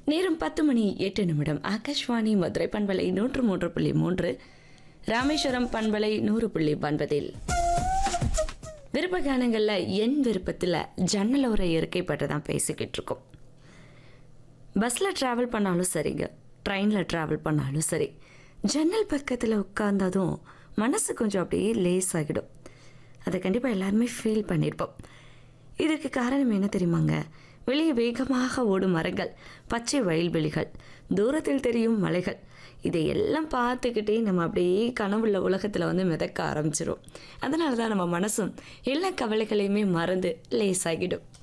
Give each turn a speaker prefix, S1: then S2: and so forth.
S1: நேரம் பத்து மணி எட்டு நிமிடம் ஆகாஷ்வாணி மதுரை பண்பலை நூற்று மூன்று புள்ளி மூன்று ராமேஸ்வரம் பண்பலை நூறு புள்ளி ஒன்பதில் விருப்ப கானங்களில் என் விருப்பத்தில் ஜன்னலோர இருக்கை பற்றி தான் பேசிக்கிட்டு இருக்கோம் பஸ்ஸில் ட்ராவல் பண்ணாலும் சரிங்க ட்ரெயினில் ட்ராவல் பண்ணாலும் சரி ஜன்னல் பக்கத்தில் உட்கார்ந்ததும் மனசு கொஞ்சம் அப்படியே லேஸ் ஆகிடும் அதை கண்டிப்பாக எல்லாருமே ஃபீல் பண்ணியிருப்போம் இதுக்கு காரணம் என்ன தெரியுமாங்க வெளியே வேகமாக ஓடும் மரங்கள் பச்சை வயல்வெளிகள் தூரத்தில் தெரியும் மலைகள் இதையெல்லாம் பார்த்துக்கிட்டே நம்ம அப்படியே கனவுள்ள உலகத்தில் வந்து மிதக்க ஆரம்பிச்சிரும் அதனால தான் நம்ம மனசும் எல்லா கவலைகளையுமே மறந்து லேசாகிடும்